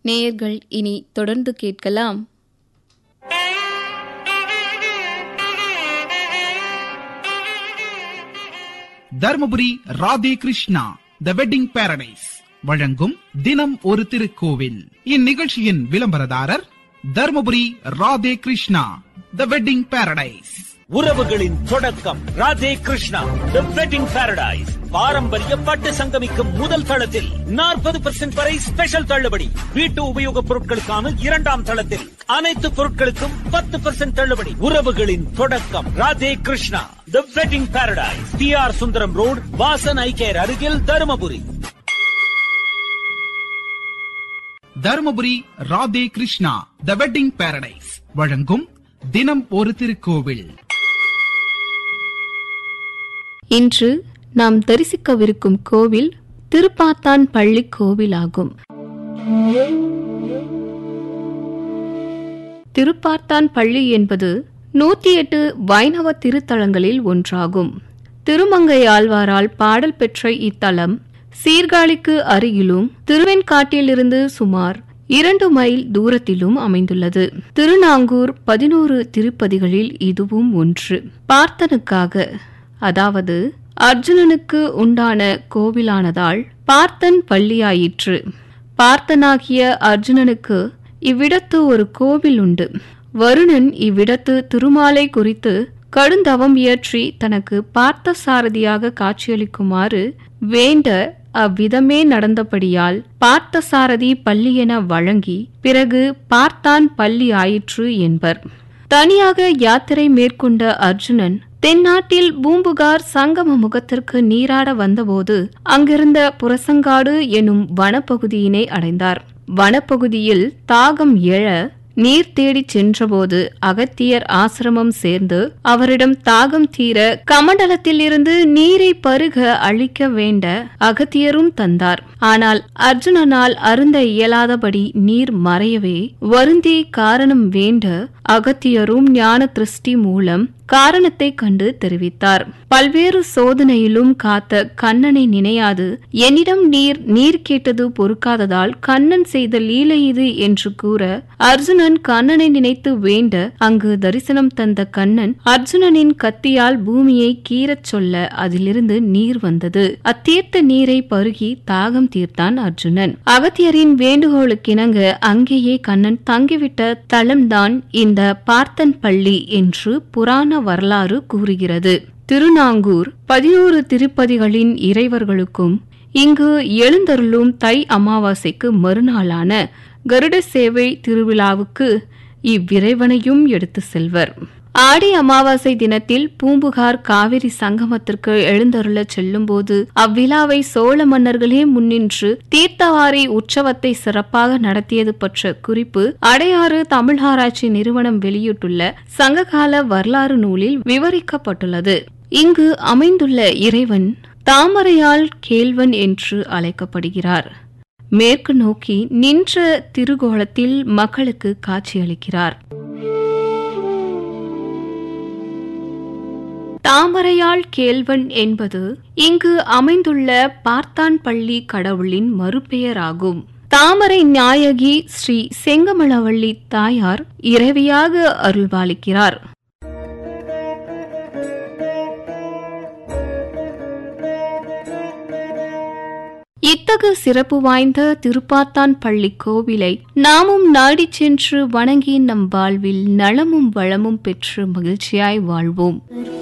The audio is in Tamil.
நேயர்கள் இனி தொடர்ந்து கேட்கலாம் Dharmapuri Radhe Krishna the wedding paradise வழங்கும் தினம் ஒரு திருக்கோவில் இந்நிகழ்ச்சியின் விளம்பரதாரர் Dharmapuri Radhe Krishna the wedding paradise உறவுகளின் தொடக்கம் Radhe Krishna the wedding paradise பாரம்பரிய பட்டு சங்கமிக்கும் முதல் தளத்தில் நாற்பது பெர்சென்ட் வரை ஸ்பெஷல் தள்ளுபடி வீட்டு உபயோகப் பொருட்களுக்கான இரண்டாம் தளத்தில் அனைத்து பொருட்களுக்கும் பத்து பெர்சென்ட் தள்ளுபடி உறவுகளின் தொடக்கம் Radhe Krishna the wedding paradise P R Sundaram road Vasan eye care அருகில் Dharmapuri Dharmapuri Radhe Krishna the wedding paradise வழங்கும் தினம் ஒரு திருக்கோவில் இன்று நாம் தரிசிக்கவிருக்கும் கோவில் திருப்பாத்தான் பள்ளி கோவிலாகும் திருப்பார்த்தான் பள்ளி என்பது நூத்தி எட்டு வைணவ திருத்தலங்களில் ஒன்றாகும் திருமங்கை ஆழ்வாரால் பாடல் பெற்ற இத்தலம் சீர்காழிக்கு அருகிலும் திருவெண்காட்டிலிருந்து சுமார் இரண்டு மைல் தூரத்திலும் அமைந்துள்ளது திருநாங்கூர் பதினோரு திருப்பதிகளில் இதுவும் ஒன்று பார்த்தனுக்காக அதாவது அர்ஜுனனுக்கு உண்டான கோவிலானதால் பார்த்தன் பள்ளியாயிற்று பார்த்தனாகிய அர்ஜுனனுக்கு இவ்விடத்து ஒரு கோவில் உண்டு வருணன் இவ்விடத்து திருமாலை குறித்து கடுந்தவம் இயற்றி தனக்கு பார்த்த சாரதியாக காட்சியளிக்குமாறு வேண்ட அவ்விதமே நடந்தபடியால் பார்த்தசாரதி பள்ளி என வழங்கி பிறகு பார்த்தான் பள்ளி ஆயிற்று என்பர் தனியாக யாத்திரை மேற்கொண்ட அர்ஜுனன் தென்னாட்டில் பூம்புகார் சங்கம முகத்திற்கு நீராட வந்தபோது அங்கிருந்த புரசங்காடு எனும் வனப்பகுதியினை அடைந்தார் வனப்பகுதியில் தாகம் எழ நீர் தேடிச் சென்றபோது அகத்தியர் ஆசிரமம் சேர்ந்து அவரிடம் தாகம் தீர கமண்டலத்தில் இருந்து நீரை பருக அழிக்க வேண்ட அகத்தியரும் தந்தார் ஆனால் அர்ஜுனனால் அருந்த இயலாதபடி நீர் மறையவே வருந்தி காரணம் வேண்ட அகத்தியரும் ஞான திருஷ்டி மூலம் காரணத்தை கண்டு தெரிவித்தார் பல்வேறு சோதனையிலும் காத்த கண்ணனை நினையாது என்னிடம் நீர் நீர் கேட்டது பொறுக்காததால் கண்ணன் செய்த லீலை இது என்று கூற அர்ஜுனன் கண்ணனை நினைத்து வேண்ட அங்கு தரிசனம் தந்த கண்ணன் அர்ஜுனனின் கத்தியால் பூமியை கீறச் சொல்ல அதிலிருந்து நீர் வந்தது அத்தீர்த்த நீரை பருகி தாகம் தீர்த்தான் அர்ஜுனன் அகத்தியரின் வேண்டுகோளுக்கிணங்க அங்கேயே கண்ணன் தங்கிவிட்ட தளம்தான் இந்த பார்த்தன் பள்ளி என்று புராண வரலாறு கூறுகிறது திருநாங்கூர் பதினோரு திருப்பதிகளின் இறைவர்களுக்கும் இங்கு எழுந்தருளும் தை அமாவாசைக்கு மறுநாளான கருட சேவை திருவிழாவுக்கு இவ்விறைவனையும் எடுத்து செல்வர் ஆடி அமாவாசை தினத்தில் பூம்புகார் காவிரி சங்கமத்திற்கு எழுந்தருள செல்லும்போது அவ்விழாவை சோழ மன்னர்களே முன்னின்று தீர்த்தவாரி உற்சவத்தை சிறப்பாக நடத்தியது பற்ற குறிப்பு அடையாறு தமிழாராய்ச்சி நிறுவனம் வெளியிட்டுள்ள சங்ககால வரலாறு நூலில் விவரிக்கப்பட்டுள்ளது இங்கு அமைந்துள்ள இறைவன் தாமரையால் கேள்வன் என்று அழைக்கப்படுகிறார் மேற்கு நோக்கி நின்ற திருகோலத்தில் மக்களுக்கு காட்சியளிக்கிறார் தாமரையாள் கேள்வன் என்பது இங்கு அமைந்துள்ள பார்த்தான் பள்ளி கடவுளின் மறுபெயராகும் தாமரை நாயகி ஸ்ரீ செங்கமலவள்ளி தாயார் இரவியாக அருள்பாலிக்கிறார் இத்தகு சிறப்பு வாய்ந்த திருப்பாத்தான் பள்ளி கோவிலை நாமும் நாடிச் சென்று வணங்கி நம் வாழ்வில் நலமும் வளமும் பெற்று மகிழ்ச்சியாய் வாழ்வோம்